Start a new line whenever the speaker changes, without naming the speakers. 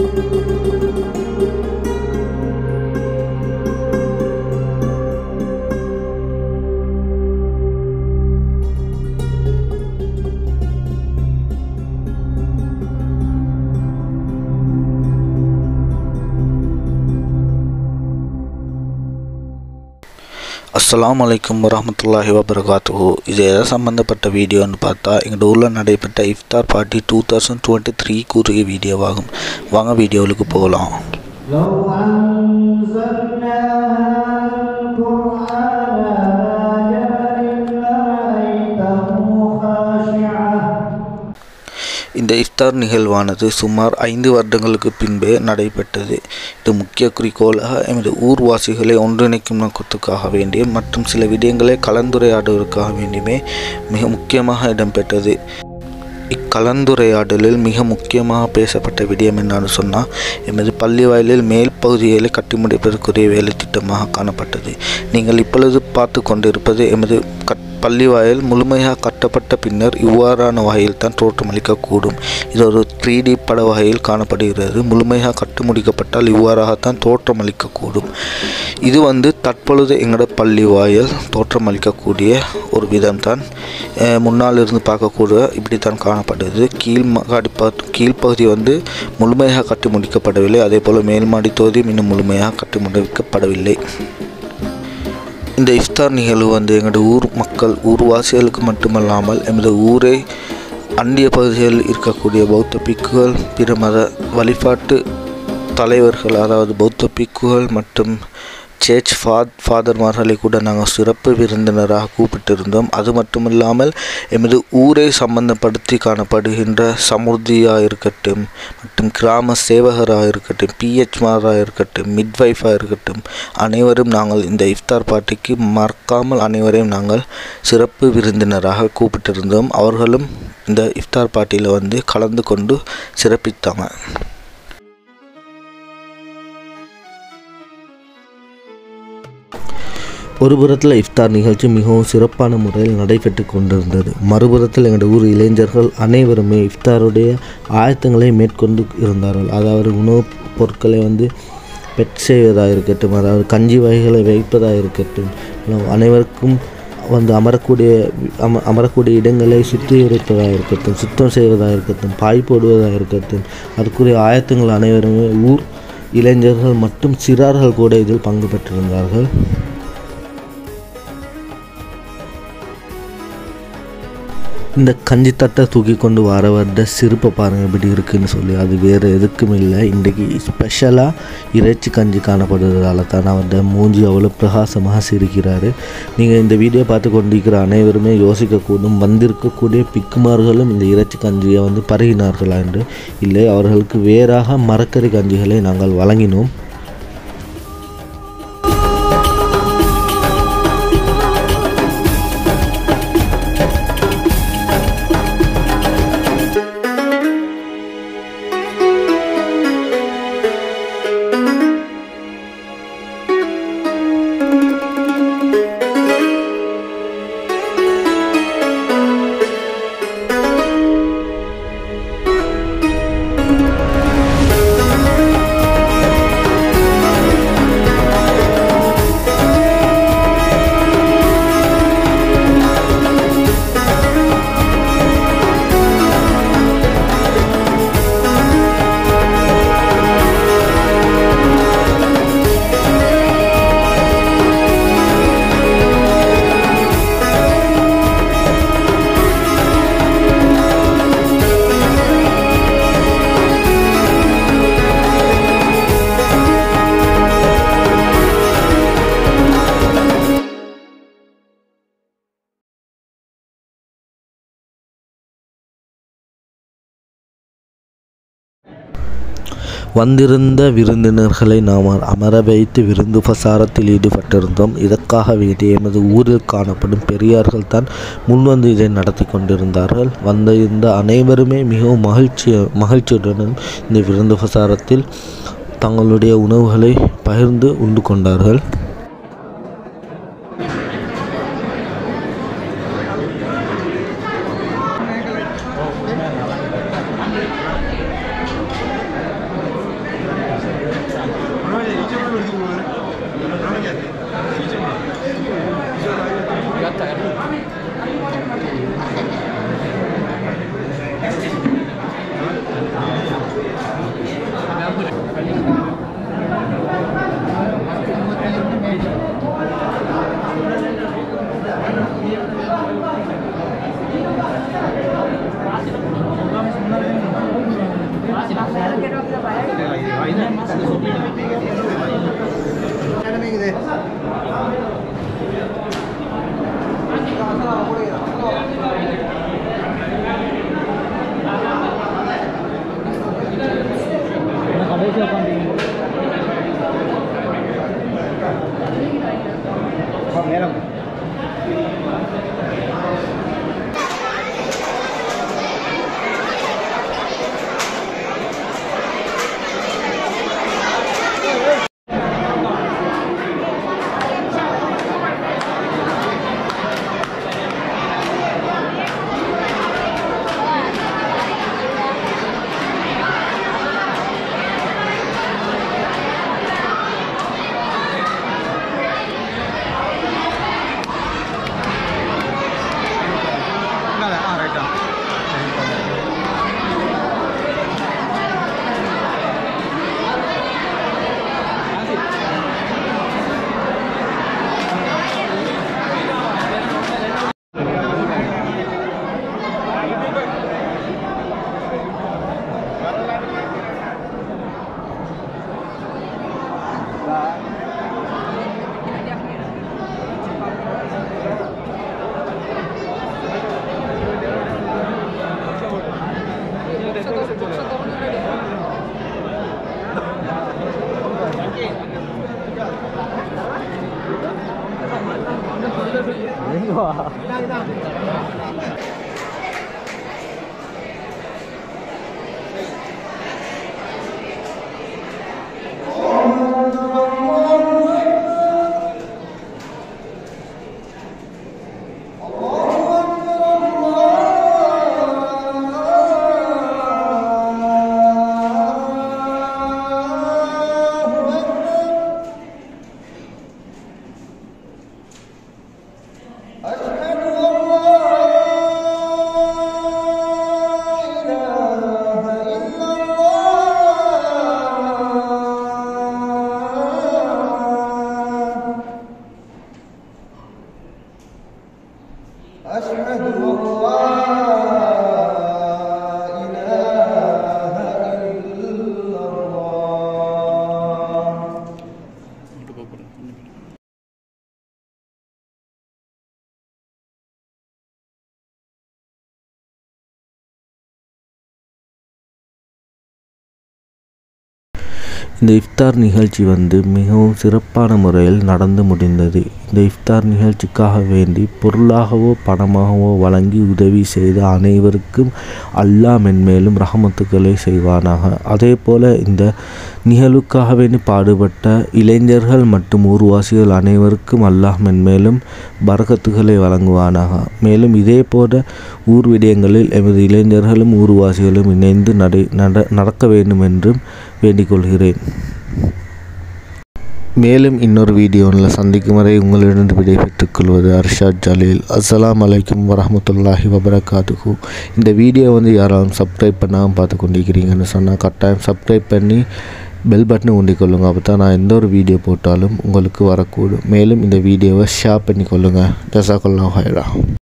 அஸ்ஸலாமு அலைக்கும் வரஹ்மத்துல்லாஹி வபரகாத்துஹு இது எதை சம்மந்தப்பட்ட வீடியோன்னு பார்த்தா எங்கள் ஊரில் நடைபெற்ற iftar party two thousand twenty three கூறிய வீடியோவாகும் வாங்க வீடியோவுக்கு போகலாம்
لو أنزلنا هذا القرآن على جبل لرأيته خاشعا
இந்த இஃப்தார் நிகழ்வானது சுமார் ஐந்து வருடங்களுக்கு பின்பே நடைபெற்றது இது முக்கிய குறிக்கோளாக எமது ஊர்வாசிகளை ஒன்றிணைக்கும் நோக்கத்துக்காக வேண்டிய மற்றும் சில விடயங்களை கலந்துரையாடுவதற்காக வேண்டியுமே மிக முக்கியமாக இடம்பெற்றது இக்கலந்துரையாடலில் மிக முக்கியமாக பேசப்பட்ட விடயம் என்னன்னு சொன்னால் எமது பள்ளி வாயிலில் மேல் பகுதிகளை கட்டி முடிப்பதற்குரிய வேலை திட்டமாக காணப்பட்டது நீங்கள் இப்பொழுது பார்த்து கொண்டிருப்பது எமது கட் பள்ளி வாயில் முழுமையாக கட்டப்பட்ட பின்னர் இவ்வாறான வகையில் தான் தோற்றமளிக்கக்கூடும் இது ஒரு த்ரீ டி பட வகையில் காணப்படுகிறது முழுமையாக கட்டு முடிக்கப்பட்டால் இவ்வாறாகத்தான் தோற்றமளிக்கக்கூடும் இது வந்து தற்பொழுது எங்களோட பள்ளி வாயில் தோற்றமளிக்கக்கூடிய ஒரு விதம்தான் அஹ் முன்னால் இருந்து பார்க்கக்கூட இப்படி தான் காணப்படுது கீழ் மாடி கீழ்ப்பகுதி வந்து முழுமையாக கட்டி முடிக்கப்படவில்லை அதே போல் மேல் மாடி தொகுதியும் இன்னும் முழுமையாக கட்டி முடிக்கப்படவில்லை இந்த இஃப்தார் நிகழ்வு வந்து எங்களோட ஊர் மக்கள் ஊர்வாசிகளுக்கு மட்டுமல்லாமல் எமது ஊரை அண்டிய பகுதிகளில் இருக்கக்கூடிய பௌத்த பிக்குகள் பிற மத வழிபாட்டு தலைவர்கள் அதாவது பௌத்த பிக்குகள் மற்றும் சேர்ச் ஃபாத் ஃபாதர்மார்களை கூட நாங்கள் சிறப்பு விருந்தினராக கூப்பிட்டிருந்தோம் அது மட்டுமில்லாமல் எமது ஊரை சம்பந்தப்படுத்தி காணப்படுகின்ற சமுர்தியாக இருக்கட்டும் மற்றும் கிராம சேவகராக இருக்கட்டும் பிஹெச்மாராக இருக்கட்டும் மிட்வைஃபாக இருக்கட்டும் அனைவரும் நாங்கள் இந்த இஃப்தார் பார்ட்டிக்கு மறக்காமல் அனைவரையும் நாங்கள் சிறப்பு விருந்தினராக கூப்பிட்டிருந்தோம் அவர்களும் இந்த இஃப்தார் பார்ட்டியில் வந்து கலந்து கொண்டு சிறப்பித்தாங்க ஒரு புறத்தில் இஃப்தார் நிகழ்ச்சி மிகவும் சிறப்பான முறையில் நடைபெற்று கொண்டிருந்தது மறுபுறத்தில் எங்கள் ஊர் இளைஞர்கள் அனைவருமே இஃப்தாருடைய ஆயத்தங்களை மேற்கொண்டு இருந்தார்கள் அதாவது உணவுப் பொருட்களை வந்து பெட் செய்வதாக இருக்கட்டும் அதாவது கஞ்சி வகைகளை வைப்பதாக இருக்கட்டும் அனைவருக்கும் வந்து அமரக்கூடிய அம அமரக்கூடிய இடங்களை சுத்திகரிப்பதாக இருக்கட்டும் சுத்தம் செய்வதாக இருக்கட்டும் பாய் போடுவதாக இருக்கட்டும் அதுக்குரிய ஆயத்தங்கள் அனைவருமே ஊர் இளைஞர்கள் மற்றும் சிறார்கள் கூட இதில் பங்கு பெற்றிருந்தார்கள் இந்த கஞ்சி தட்டை தூக்கி கொண்டு வர வந்த சிரிப்பை பாருங்கள் எப்படி இருக்குன்னு சொல்லி அது வேறு எதுக்கும் இல்லை இன்றைக்கி ஸ்பெஷலாக இறைச்சி கஞ்சி காணப்படுறதால தான் அவருடைய மூஞ்சி அவ்வளோ பிரகாசமாக சிரிக்கிறாரு நீங்கள் இந்த வீடியோ பார்த்து கொண்டிருக்கிற அனைவருமே யோசிக்கக்கூடும் வந்திருக்கக்கூடிய பிக்குமார்களும் இந்த இறைச்சி கஞ்சியை வந்து பருகினார்களா என்று இல்லை அவர்களுக்கு வேறாக மரக்கறி கஞ்சிகளை நாங்கள் வழங்கினோம் வந்திருந்த விருந்தினர்களை நாம் அமர வைத்து விருந்து பிரசாரத்தில் ஈடுபட்டிருந்தோம் இதற்காக வேண்டிய எமது ஊரில் காணப்படும் பெரியார்கள் தான் முன்வந்து இதை நடத்தி கொண்டிருந்தார்கள் வந்திருந்த அனைவருமே மிகவும் மகிழ்ச்சி மகிழ்ச்சியுடன் இந்த விருந்து பிரசாரத்தில் தங்களுடைய உணவுகளை பகிர்ந்து உண்டு கொண்டார்கள்
أشهد أن لا إله إلا الله
இந்த இஃப்தார் நிகழ்ச்சி வந்து மிகவும் சிறப்பான முறையில் நடந்து முடிந்தது இந்த இஃப்தார் நிகழ்ச்சிக்காக வேண்டி பொருளாகவோ பணமாகவோ வழங்கி உதவி செய்த அனைவருக்கும் அல்லாஹ் மென்மேலும் ரஹமத்துக்களை செய்வானாக அதே போல இந்த நிகழ்வுக்காக வேண்டி பாடுபட்ட இளைஞர்கள் மற்றும் ஊர்வாசிகள் அனைவருக்கும் அல்லாஹ் மென்மேலும் பரக்கத்துகளை வழங்குவானாக மேலும் இதே போல ஊர் விடயங்களில் எமது இளைஞர்களும் ஊர்வாசிகளும் இணைந்து நடை நட நடக்க வேண்டும் என்றும் வேண்டிக் கொள்கிறேன் மேலும் இன்னொரு வீடியோவில் சந்திக்கும் வரை உங்களிடம் விடைபெற்றுக் கொள்வது அர்ஷாத் ஜலீல் அஸ்ஸலாமு அலைக்கும் வரஹ்மத்துல்லாஹி வபரகாத்துஹு இந்த வீடியோ வந்து யாராலும் சப்ஸ்கிரைப் பண்ணாமல் பார்த்து கொண்டிருக்கிறீங்கன்னு சொன்னால் கட்டாயம் சப்ஸ்கிரைப் பண்ணி பெல் பட்டனை ஊண்டிக்கொள்ளுங்க அப்போ தான் நான் எந்த ஒரு வீடியோ போட்டாலும் உங்களுக்கு வரக்கூடும் மேலும் இந்த வீடியோவை ஷேர் பண்ணி கொள்ளுங்கள் ஜசாக்குல்லா ஹைரா